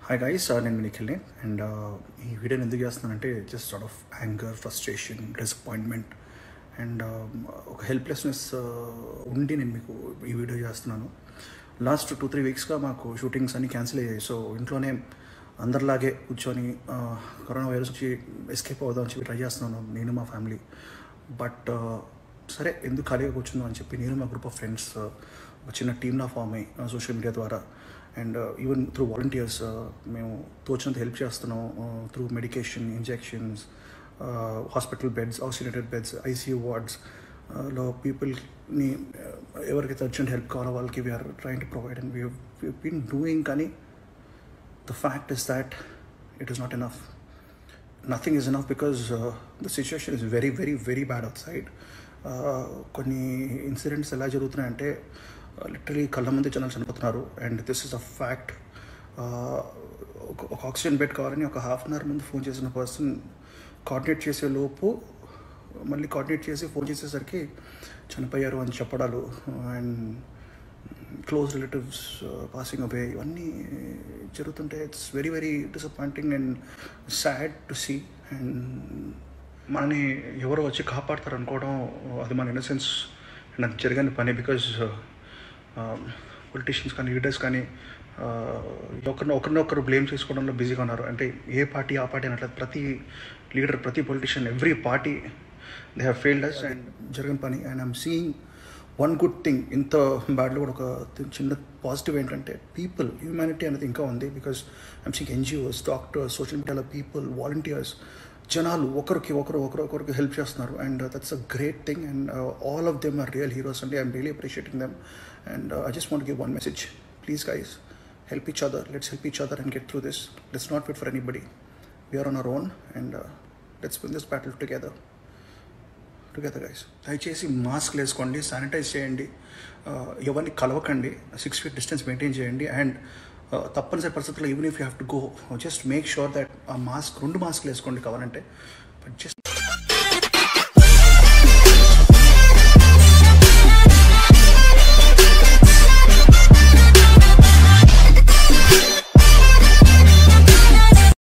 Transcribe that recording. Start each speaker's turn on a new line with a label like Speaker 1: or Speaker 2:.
Speaker 1: hi guys నేను నిఖిల్ని and ఈ వీడియోని ఎందుకు చేస్తున్నానంటే just sort of anger frustration disappointment and ఒక హెల్ప్లెస్నెస్ ఉండి నేను మీకు ఈ వీడియో చేస్తున్నాను లాస్ట్ టూ త్రీ వీక్స్గా మాకు షూటింగ్స్ అన్ని క్యాన్సిల్ అయ్యాయి సో ఇంట్లోనే అందరిలాగే కూర్చొని కరోనా వైరస్ నుంచి ఎస్కేప్ అవుదామని చెప్పి ట్రై చేస్తున్నాను నేను మా ఫ్యామిలీ బట్ సరే ఎందుకు ఖాళీగా కూర్చుందాం అని చెప్పి నేను మా గ్రూప్ ఆఫ్ ఫ్రెండ్స్ ఒక చిన్న టీమ్లా ఫామ్ అయ్యి సోషల్ మీడియా ద్వారా అండ్ ఈవెన్ త్రూ వాలంటీర్స్ మేము తోచినంత హెల్ప్ చేస్తున్నాం through medication injections hospital beds oxygenated beds ICU wards లో పీపుల్ని ఎవరికైతే అర్జెంట్ హెల్ప్ కావాలో వాళ్ళకి we're trying to provide and we been doing కానీ the fact is that it is not enough nothing is enough because the situation is very very very bad outside కొన్ని incidents ఎలా జరుగుతున్నాయంటే literally కళ్ళ ముందే జనాలు చనిపోతున్నారు and this is a fact ఒక oxygen bed కావాలని ఒక హాఫ్ అన్ అవర్ ముందు ఫోన్ చేసిన పర్సన్ కోఆర్డినేట్ చేసే లోపు మళ్ళీ కోఆర్డినేట్ చేసి ఫోన్ చేసేసరికి చనిపోయారు అని చెప్పడాలు and close relatives passing away ఇవన్నీ జరుగుతుంటే it's very very disappointing and sad to see and మనని ఎవరో వచ్చి కాపాడతారు అనుకోవడం అది మన ఇన్నసెన్స్ నాకు జరగని పని బికాజ్ పొలిటీషియన్స్ కానీ లీడర్స్ కానీ ఒకరిని ఒకరినొకరు బ్లేమ్ చేసుకోవడంలో బిజీగా ఉన్నారు అంటే ఏ పార్టీ ఆ పార్టీ అనట్లేదు ప్రతి లీడర్ ప్రతి politician every party they have failed us and జరగని పని and I'm seeing one good thing ఇంత బ్యాడ్లో కూడా ఒక చిన్న పాజిటివ్ ఏంటంటే పీపుల్ హ్యూమానిటీ అనేది ఇంకా ఉంది because I'm seeing NGOs doctors social మీడియాలో పీపుల్ వాలంటీర్స్ జనాలు ఒకరికి ఒకరు ఒకరు ఒకరికి హెల్ప్ చేస్తున్నారు and that's a great thing and all of them are real heroes అండి I'm really appreciating them and I just want give one message please guys help each other let's help each other and get through this let's not wait for anybody we're on our own and let's win this battle together together guys దయచేసి mask వేసుకోండి sanitize చేయండి ఎవరిని కలవకండి six feet distance maintain చేయండి and తప్పనిసరి పరిస్థితుల్లో even if you have to go just make sure that ఆ mask రెండు మాస్క్లు వేసుకోండి కావాలంటే బట్ జస్ట్